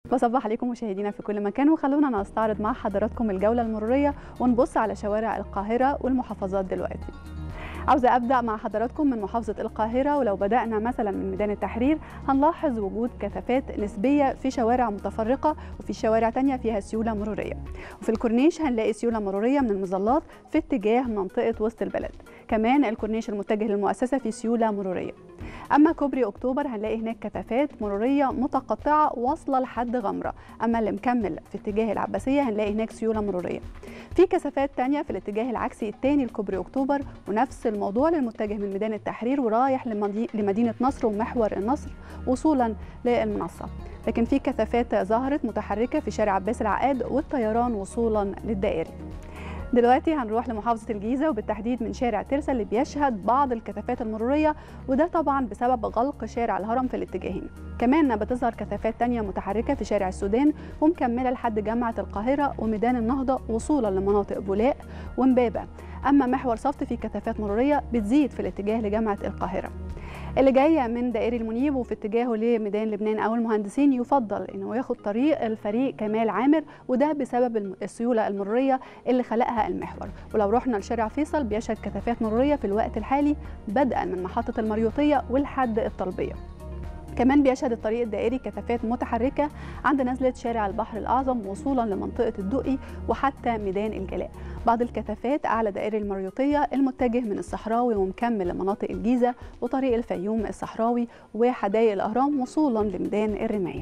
بصبح عليكم مشاهدينا في كل مكان وخلونا نستعرض مع حضراتكم الجولة المرورية ونبص على شوارع القاهرة والمحافظات دلوقتي عاوزة أبدأ مع حضراتكم من محافظة القاهرة ولو بدأنا مثلا من ميدان التحرير هنلاحظ وجود كثافات نسبية في شوارع متفرقة وفي شوارع تانية فيها سيولة مرورية وفي الكورنيش هنلاقي سيولة مرورية من المظلات في اتجاه منطقة وسط البلد كمان الكورنيش المتجه للمؤسسة في سيولة مرورية أما كوبري أكتوبر هنلاقي هناك كثافات مرورية متقطعة واصلة لحد غمرة أما اللي مكمل في اتجاه العباسية هنلاقي هناك سيولة مرورية في كثافات تانية في الاتجاه العكسي الثاني لكوبري أكتوبر ونفس الموضوع للمتجه من ميدان التحرير ورايح لمدينة نصر ومحور النصر وصولا للمنصة لكن في كثافات ظهرت متحركة في شارع عباس العقاد والطيران وصولا للدائري دلوقتي هنروح لمحافظة الجيزة وبالتحديد من شارع ترسا اللي بيشهد بعض الكثافات المرورية وده طبعا بسبب غلق شارع الهرم في الاتجاهين كمان بتظهر كثافات تانية متحركة في شارع السودان ومكملة لحد جامعة القاهرة وميدان النهضة وصولا لمناطق بولاق ومبابة أما محور صفت فيه كثافات مرورية بتزيد في الاتجاه لجامعة القاهرة اللي جايه من دائري المنيب وفي اتجاهه لميدان لبنان او المهندسين يفضل انه ياخد طريق الفريق كمال عامر وده بسبب السيوله المروريه اللي خلقها المحور ولو رحنا لشارع فيصل بيشهد كثافات مروريه في الوقت الحالي بدءا من محطه المريوطيه ولحد الطلبيه كمان بيشهد الطريق الدائري كثافات متحركة عند نزلة شارع البحر الأعظم وصولا لمنطقة الدقي وحتى ميدان الجلاء بعض الكثافات أعلى دائري المريوطية المتجه من الصحراوي ومكمل لمناطق الجيزة وطريق الفيوم الصحراوي وحدائق الأهرام وصولا لميدان الرماية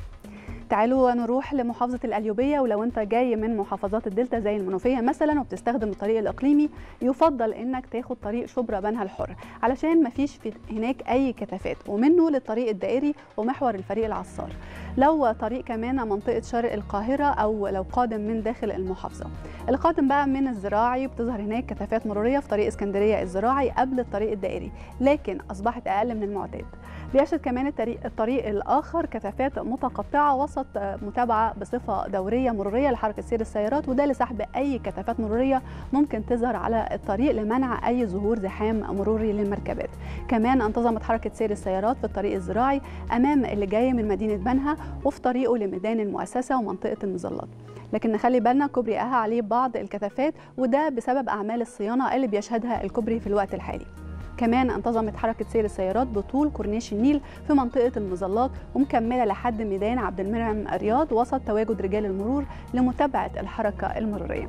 تعالوا نروح لمحافظة القليوبية ولو انت جاي من محافظات الدلتا زي المنوفية مثلا وبتستخدم الطريق الإقليمي يفضل انك تاخد طريق شبرا بنها الحر علشان مفيش في هناك أي كثافات ومنه للطريق الدائري ومحور الفريق العصار لو طريق كمان منطقة شرق القاهرة أو لو قادم من داخل المحافظة القادم بقى من الزراعي بتظهر هناك كثافات مرورية في طريق اسكندرية الزراعي قبل الطريق الدائري لكن أصبحت أقل من المعتاد بيشهد كمان الطريق, الطريق الآخر كثافات متقطعة وسط متابعة بصفة دورية مرورية لحركة سير السيارات وده لسحب أي كثافات مرورية ممكن تظهر على الطريق لمنع أي ظهور زحام مروري للمركبات كمان انتظمت حركة سير السيارات في الطريق الزراعي أمام اللي جاي من مدينة بنها وفي طريقه لميدان المؤسسة ومنطقة المظلات لكن نخلي بالنا كوبري أها عليه بعض الكثافات وده بسبب أعمال الصيانة اللي بيشهدها الكوبري في الوقت الحالي كمان انتظمت حركة سير السيارات بطول كورنيش النيل في منطقة المظلات ومكملة لحد ميدان عبد المنعم رياض وسط تواجد رجال المرور لمتابعة الحركة المرورية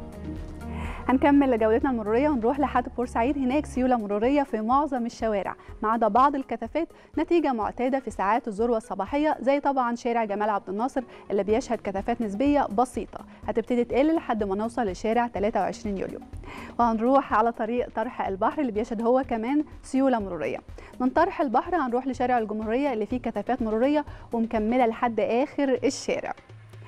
هنكمل جولتنا المروريه ونروح لحد بورسعيد هناك سيوله مروريه في معظم الشوارع ما عدا بعض الكثافات نتيجه معتاده في ساعات الذروه الصباحيه زي طبعا شارع جمال عبد الناصر اللي بيشهد كثافات نسبيه بسيطه هتبتدي تقل لحد ما نوصل لشارع 23 يوليو وهنروح على طريق طرح البحر اللي بيشهد هو كمان سيوله مروريه من طرح البحر هنروح لشارع الجمهوريه اللي فيه كثافات مروريه ومكمله لحد اخر الشارع